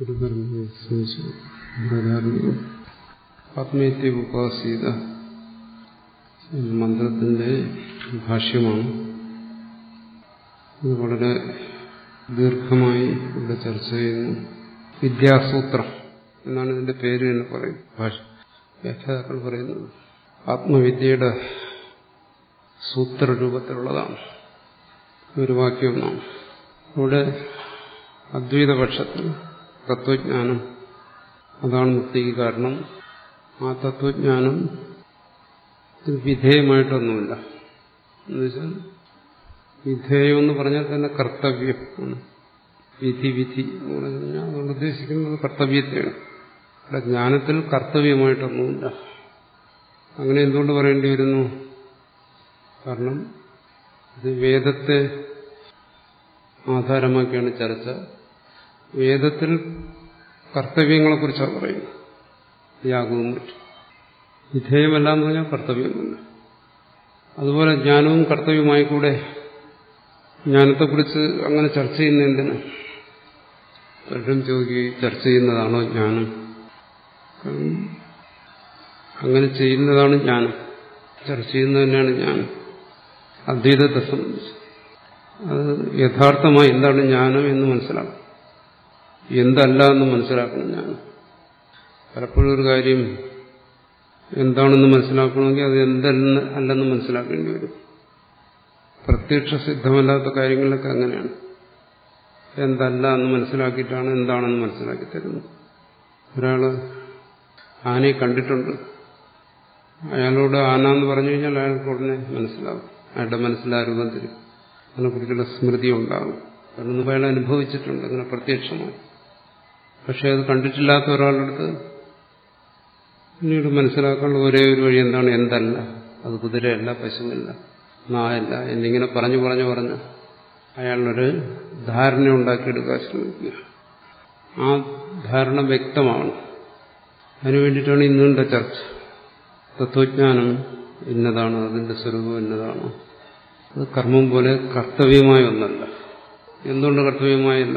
ആത്മീയത്തെ ഉപാസീത മന്ത്രത്തിന്റെ ഭാഷ്യമാണ് ഇത് വളരെ ദീർഘമായി ഇവിടെ ചർച്ച ചെയ്യുന്നു വിദ്യാസൂത്രം എന്നാണ് ഇതിന്റെ പേര് എന്ന് പറയും ഭാഷ വ്യാഖ്യാതാക്കൾ പറയുന്നത് ആത്മവിദ്യയുടെ സൂത്രരൂപത്തിലുള്ളതാണ് ഒരു വാക്യമെന്നാണ് ഇവിടെ അദ്വൈതപക്ഷത്തിൽ തത്വജ്ഞാനം അതാണ് മുക്തിക്ക് കാരണം ആ തത്വജ്ഞാനം വിധേയമായിട്ടൊന്നുമില്ല എന്നുവെച്ചാൽ വിധേയം എന്ന് പറഞ്ഞാൽ തന്നെ കർത്തവ്യം ആണ് വിധി വിധി എന്ന് പറഞ്ഞു കഴിഞ്ഞാൽ അതുകൊണ്ട് ഉദ്ദേശിക്കുന്നത് കർത്തവ്യത്തെയാണ് ഇവിടെ ജ്ഞാനത്തിൽ കർത്തവ്യമായിട്ടൊന്നുമില്ല അങ്ങനെ എന്തുകൊണ്ട് പറയേണ്ടി വരുന്നു കാരണം ഇത് വേദത്തെ ആധാരമാക്കിയാണ് ചർച്ച വേദത്തിൽ കർത്തവ്യങ്ങളെക്കുറിച്ചാണ് പറയുന്നത് യാഗവും മറ്റും വിധേയമല്ല എന്ന് പറഞ്ഞാൽ കർത്തവ്യമല്ല അതുപോലെ ജ്ഞാനവും കർത്തവ്യമായി കൂടെ ജ്ഞാനത്തെക്കുറിച്ച് അങ്ങനെ ചർച്ച ചെയ്യുന്ന എന്തിന് പലരും ചോദിക്കുകയും ചർച്ച ചെയ്യുന്നതാണോ ജ്ഞാനം അങ്ങനെ ചെയ്യുന്നതാണ് ജ്ഞാനം ചർച്ച ചെയ്യുന്നത് തന്നെയാണ് ജ്ഞാനം അദ്വൈതത്തെ സംബന്ധിച്ച് അത് യഥാർത്ഥമായി എന്താണ് ജ്ഞാനം എന്ന് മനസ്സിലാക്കണം എന്തല്ല എന്ന് മനസ്സിലാക്കണം ജ്ഞാനം പലപ്പോഴും ഒരു കാര്യം എന്താണെന്ന് മനസ്സിലാക്കണമെങ്കിൽ അത് എന്തെന്ന് അല്ലെന്ന് മനസ്സിലാക്കേണ്ടി വരും പ്രത്യക്ഷ സിദ്ധമല്ലാത്ത കാര്യങ്ങളിലൊക്കെ അങ്ങനെയാണ് എന്തല്ല എന്ന് മനസ്സിലാക്കിയിട്ടാണ് എന്താണെന്ന് മനസ്സിലാക്കി തരുന്നത് ഒരാള് ആനയെ കണ്ടിട്ടുണ്ട് അയാളോട് ആന എന്ന് പറഞ്ഞു കഴിഞ്ഞാൽ അയാൾക്ക് ഉടനെ മനസ്സിലാവും അയാളുടെ മനസ്സിലാ രൂപത്തിൽ അതിനെക്കുറിച്ചുള്ള സ്മൃതി ഉണ്ടാകും കാരണം മുമ്പ് അയാൾ അനുഭവിച്ചിട്ടുണ്ട് അങ്ങനെ പ്രത്യക്ഷമായി പക്ഷെ അത് കണ്ടിട്ടില്ലാത്ത ഒരാളുടെ അടുത്ത് പിന്നീട് മനസ്സിലാക്കാനുള്ള ഒരേ ഒരു വഴി എന്താണ് എന്തല്ല അത് കുതിരയല്ല പശുവല്ല നായല്ല എന്നിങ്ങനെ പറഞ്ഞു പറഞ്ഞു പറഞ്ഞ് അയാളൊരു ധാരണ ഉണ്ടാക്കിയെടുക്കാൻ ശ്രമിക്കുക ആ ധാരണ വ്യക്തമാണ് അതിനു വേണ്ടിയിട്ടാണ് ഇന്നുണ്ട ചർച്ച തത്വജ്ഞാനം ഇന്നതാണ് അതിന്റെ സ്വരൂപം ഇന്നതാണ് അത് കർമ്മം പോലെ കർത്തവ്യമായ ഒന്നല്ല എന്തുകൊണ്ട് കർത്തവ്യമായല്ല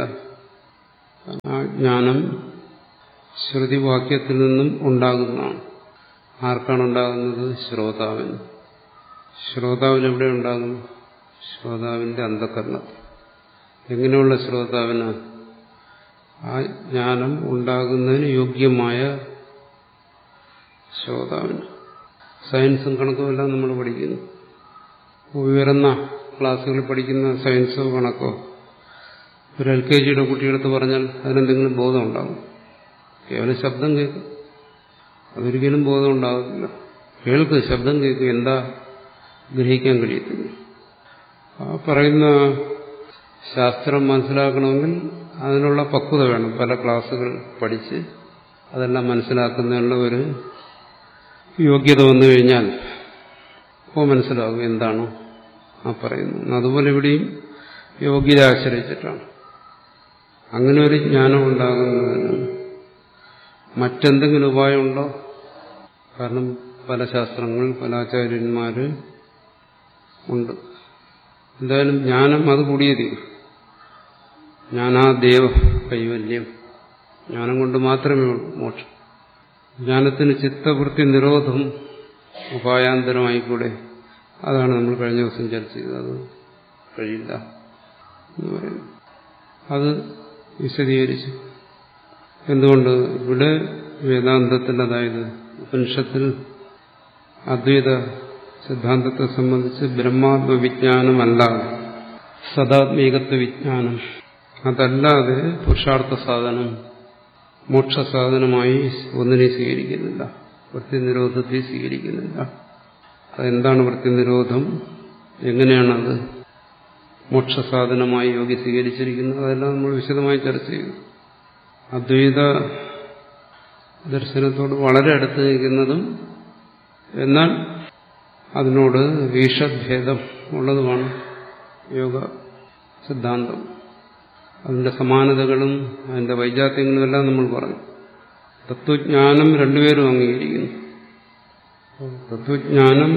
ആ ജ്ഞാനം ശ്രുതിവാക്യത്തിൽ നിന്നും ഉണ്ടാകുന്നതാണ് ആർക്കാണ് ഉണ്ടാകുന്നത് ശ്രോതാവിന് ശ്രോതാവിന് എവിടെ ഉണ്ടാകുന്നു ശ്രോതാവിന്റെ അന്ധകരണത്തിൽ എങ്ങനെയുള്ള ശ്രോതാവിന് ആ ജ്ഞാനം ഉണ്ടാകുന്നതിന് യോഗ്യമായ ശ്രോതാവിന് സയൻസും കണക്കുമെല്ലാം നമ്മൾ പഠിക്കുന്നു ഉയർന്ന ക്ലാസ്സുകളിൽ പഠിക്കുന്ന സയൻസോ കണക്കോ ഒരു എൽ കെ ജിയുടെ കുട്ടിയെടുത്ത് പറഞ്ഞാൽ അതിനെന്തെങ്കിലും ബോധം ഉണ്ടാകും കേവലം ശബ്ദം കേൾക്കും അതൊരിക്കലും ബോധം ഉണ്ടാകത്തില്ല കേൾക്ക് ശബ്ദം കേൾക്കും എന്താ ഗ്രഹിക്കാൻ കഴിയത്തില്ല ആ പറയുന്ന ശാസ്ത്രം മനസ്സിലാക്കണമെങ്കിൽ അതിനുള്ള പക്വത വേണം പല ക്ലാസ്സുകൾ പഠിച്ച് അതെല്ലാം മനസ്സിലാക്കുന്നതിനുള്ള ഒരു യോഗ്യത വന്നു കഴിഞ്ഞാൽ അപ്പോൾ മനസ്സിലാകും എന്താണോ ആ പറയുന്നത് അതുപോലെ ഇവിടെയും യോഗ്യത ആശ്രയിച്ചിട്ടാണ് അങ്ങനെ ഒരു ജ്ഞാനം ഉണ്ടാകുന്നതിന് മറ്റെന്തെങ്കിലും ഉപായമുണ്ടോ കാരണം പല ശാസ്ത്രങ്ങൾ പല ആചാര്യന്മാര് ഉണ്ട് എന്തായാലും ജ്ഞാനം അത് കൂടിയേ തീരും ജ്ഞാനാദേവ കൈവല്യം ജ്ഞാനം കൊണ്ട് മാത്രമേ ഉള്ളൂ മോക്ഷം ജ്ഞാനത്തിന് ചിത്തവൃത്തി നിരോധം ഉപായാന്തരമായിക്കൂടെ അതാണ് നമ്മൾ കഴിഞ്ഞ ദിവസം ചർച്ച ചെയ്തത് അത് കഴിയില്ല എന്ന് പറയുന്നു അത് വിശദീകരിച്ചു എന്തുകൊണ്ട് ഇവിടെ വേദാന്തത്തിൽ അതായത് ഉപനിഷത്തിൽ അദ്വൈത സിദ്ധാന്തത്തെ സംബന്ധിച്ച് ബ്രഹ്മാത്മവിജ്ഞാനമല്ലാതെ സദാത്മീകത്വ വിജ്ഞാനം അതല്ലാതെ പുരുഷാർത്ഥ സാധനം മോക്ഷസാധനമായി ഒന്നിനെ സ്വീകരിക്കുന്നില്ല വൃത്തിനിരോധത്തെ സ്വീകരിക്കുന്നില്ല അതെന്താണ് വൃത്തിനിരോധം എങ്ങനെയാണത് മോക്ഷസാധനമായി യോഗി സ്വീകരിച്ചിരിക്കുന്നത് അതെല്ലാം നമ്മൾ വിശദമായി ചർച്ച ചെയ്തു അദ്വൈത ദർശനത്തോട് വളരെ അടുത്ത് നിൽക്കുന്നതും എന്നാൽ അതിനോട് വീഷഭേദം ഉള്ളതുമാണ് യോഗ സിദ്ധാന്തം അതിന്റെ സമാനതകളും അതിന്റെ വൈജാത്യങ്ങളും എല്ലാം നമ്മൾ പറഞ്ഞു തത്വജ്ഞാനം രണ്ടുപേരും അംഗീകരിക്കുന്നു തത്വജ്ഞാനം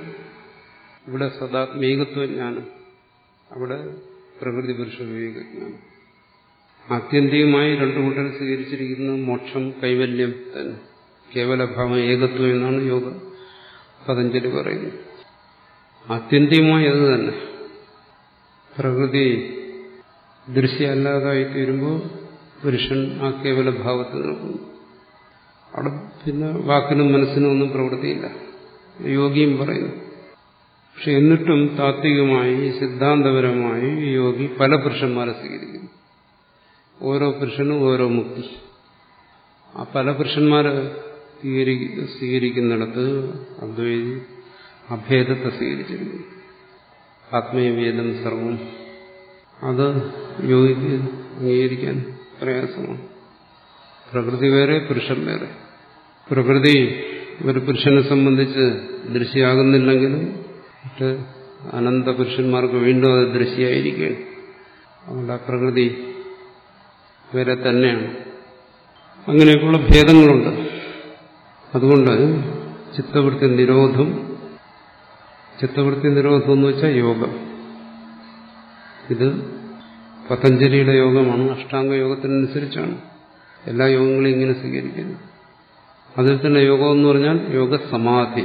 ഇവിടെ സദാത്മീകത്വജ്ഞാനം അവിടെ പ്രകൃതി പുരുഷ വിവേകജ്ഞാനം ആത്യന്തികമായി രണ്ടു കൂട്ടർ സ്വീകരിച്ചിരിക്കുന്നത് മോക്ഷം കൈവല്യം തന്നെ കേവലഭാവം ഏകത്വം എന്നാണ് യോഗ പതഞ്ജലി പറയുന്നത് ആത്യന്തികമായി അത് തന്നെ പ്രകൃതി ദൃശ്യമല്ലാതായി തീരുമ്പോൾ പുരുഷൻ ആ കേവല ഭാവത്തിൽ നിൽക്കുന്നു അവിടെ പിന്നെ വാക്കിനും മനസ്സിനും ഒന്നും പ്രവൃത്തിയില്ല യോഗിയും പറയുന്നു പക്ഷെ എന്നിട്ടും താത്വികമായി സിദ്ധാന്തപരമായി യോഗി പല പുരുഷന്മാരെ സ്വീകരിക്കുന്നു ഓരോ പുരുഷനും ഓരോ മുക്തി ആ പല പുരുഷന്മാരെ സ്വീകരിക്കുന്നിടത്ത് അദ്വൈതി അഭേദത്തെ സ്വീകരിച്ചിരിക്കുന്നു ആത്മീയവേദം സർവം അത് യോഗിക്ക് അംഗീകരിക്കാൻ പ്രയാസമാണ് പ്രകൃതി വേറെ പുരുഷൻ വേറെ പ്രകൃതി ഒരു പുരുഷനെ സംബന്ധിച്ച് ദൃശ്യമാകുന്നില്ലെങ്കിലും മറ്റ് അനന്ത പുരുഷന്മാർക്ക് വീണ്ടും അത് ദൃശ്യമായിരിക്കുകയാണ് അതുകൊണ്ട് ആ പ്രകൃതി വേറെ തന്നെയാണ് അങ്ങനെയൊക്കെയുള്ള ഭേദങ്ങളുണ്ട് അതുകൊണ്ട് ചിത്തവൃത്തി നിരോധം ചിത്തവൃത്തി നിരോധം എന്ന് വെച്ചാൽ യോഗം ഇത് പതഞ്ജലിയുടെ യോഗമാണ് അഷ്ടാംഗ യോഗത്തിനനുസരിച്ചാണ് എല്ലാ യോഗങ്ങളും ഇങ്ങനെ സ്വീകരിക്കുന്നു അതിൽ തന്നെ യോഗം എന്ന് പറഞ്ഞാൽ യോഗസമാധി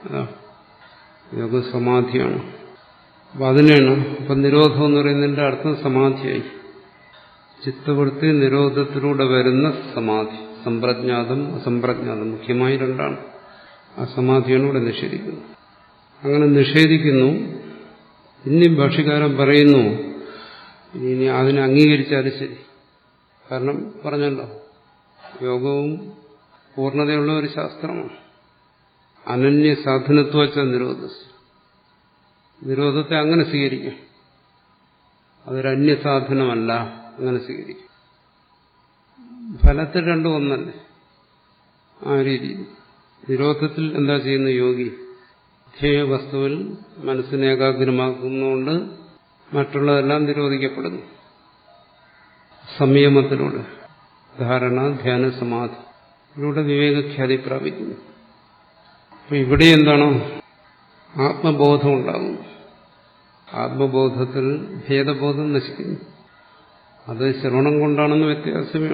യോഗസമാധിയാണ് അപ്പൊ അതിനാണ് അപ്പൊ നിരോധം എന്ന് പറയുന്നതിന്റെ അർത്ഥം സമാധിയായി ചിത്തവൃത്തി നിരോധത്തിലൂടെ വരുന്ന സമാധി സമ്പ്രജ്ഞാതം അസംപ്രജ്ഞാതം മുഖ്യമായി രണ്ടാണ് ആ സമാധിയാണ് ഇവിടെ നിഷേധിക്കുന്നത് അങ്ങനെ നിഷേധിക്കുന്നു ഇനി ഭാഷകാരൻ പറയുന്നു ഇനി അതിനെ അംഗീകരിച്ചാലും ശരി കാരണം പറഞ്ഞല്ലോ യോഗവും പൂർണ്ണതയുള്ള ഒരു ശാസ്ത്രമാണ് അനന്യ സാധനത്വച്ച നിരോധ നിരോധത്തെ അങ്ങനെ സ്വീകരിക്കും അതൊരു അന്യസാധനമല്ല അങ്ങനെ സ്വീകരിക്കും ഫലത്തിൽ രണ്ടും ഒന്നല്ലേ ആ രീതിയിൽ നിരോധത്തിൽ എന്താ ചെയ്യുന്ന യോഗി ധ്യേയ വസ്തുവിൽ മനസ്സിനെ ഏകാഗ്രമാക്കുന്നതുകൊണ്ട് മറ്റുള്ളതെല്ലാം നിരോധിക്കപ്പെടുന്നു സംയമത്തിലൂടെ ധാരണ ധ്യാന സമാധി ഇതിലൂടെ വിവേകഖ്യാതി പ്രാപിക്കുന്നു അപ്പൊ ഇവിടെ എന്താണ് ആത്മബോധം ഉണ്ടാകുന്നു ആത്മബോധത്തിൽ ഭേദബോധം നശിക്കുന്നു അത് ശ്രവണം കൊണ്ടാണെന്ന് വ്യത്യാസമേ